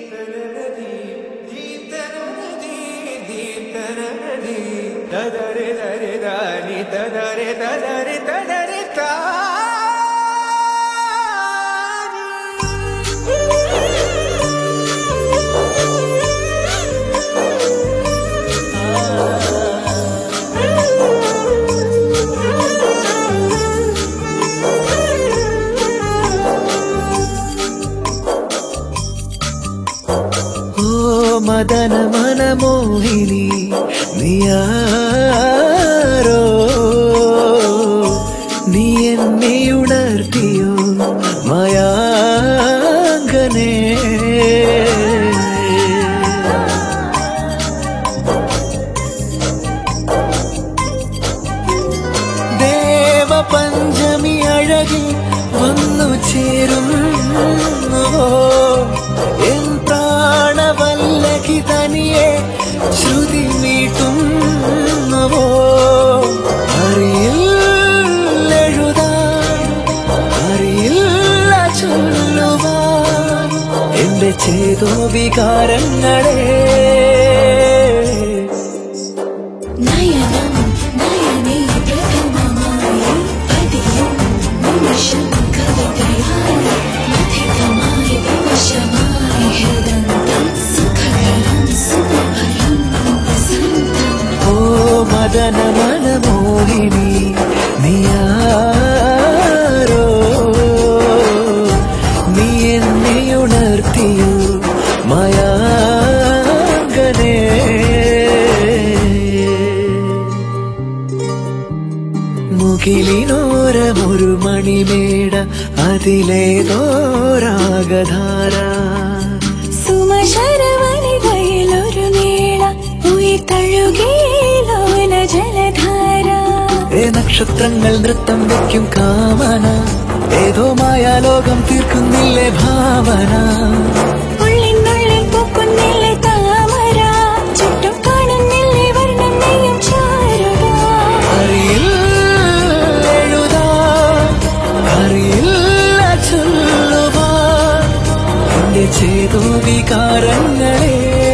തദരെ ദരെ ദാനി തദരെ തദരെ തദരെ ഓ മദന മനമോഹിനി നീയാരോ നീ എന്നെ ഉണർത്തിയോ മയാങ്കനേ ദേവ പഞ്ചമി അഴകിൽ വന്നു ചേരുന്നുവോ എൻ പ്രാണവല്ലകി തനിയെ ശ്രുതി മീട്ടുന്നുവോ അറിയില്ല എഴുതാൻ അറിയില്ല ചൊല്ലുവാൻ എന്റെ ചേതോ വികാരങ്ങളെ നയനം നയനേ പ്രഥമമായി പതിയും നിമിഷം കവിതയായി മഥിതമായി വിവശമായി ഹൃദന്തം സുഖകരം സുഖഭരം വസന്തം ഓ മദന മനമോഹിനി നീയാരോ നീ എന്നെ ഉണർത്തിയോ മയാങ്കനേ മുകിലിനോരമൊരു മണിമേട അതിലേതോ രാഗധാര സുമശരവനിതയിലൊരു നീള ഉയിർ തഴുകിയിലോല ജലധാര ഏ നക്ഷത്രങ്ങൾ നൃത്തം വയ്ക്കും കാമന ഏതോ മായാലോകം തീർക്കുന്നില്ലേ ഭാവന ഉള്ളിനുള്ളിൽ പൂക്കുന്നില്ലേ താമര ചുറ്റും കാണുന്നില്ലേ വർണ്ണം നെയ്യും ചാരുക അറിയില്ല എഴുതാൻ അറിയില്ല ചൊല്ലുവാൻ എന്റെ ചേതോ വികാരങ്ങളെ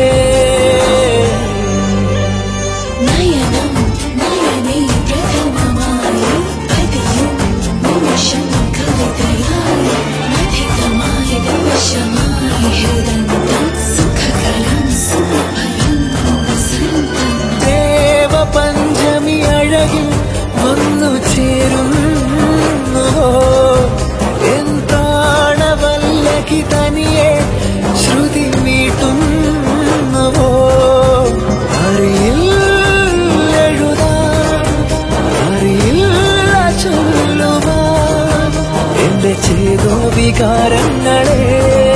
നയനം നയനേ പ്രഥമമായി പതിയും നിമിഷം കവിതയായി മഥിതമായി വിവശമായി ഹൃദന്തം സുഖകരം സുഖഭരം വസന്തം ദേവ പഞ്ചമി അഴകിൽ വന്നു ചേരുന്നുവോ എൻ പ്രാണവല്ലകി തനിയെ ശ്രുതി മീട്ടുന്നുവോ അറിയില്ല എഴുതാൻ അറിയില്ല ചൊല്ലുവാൻ എന്റെ ചേതോ വികാരങ്ങളെ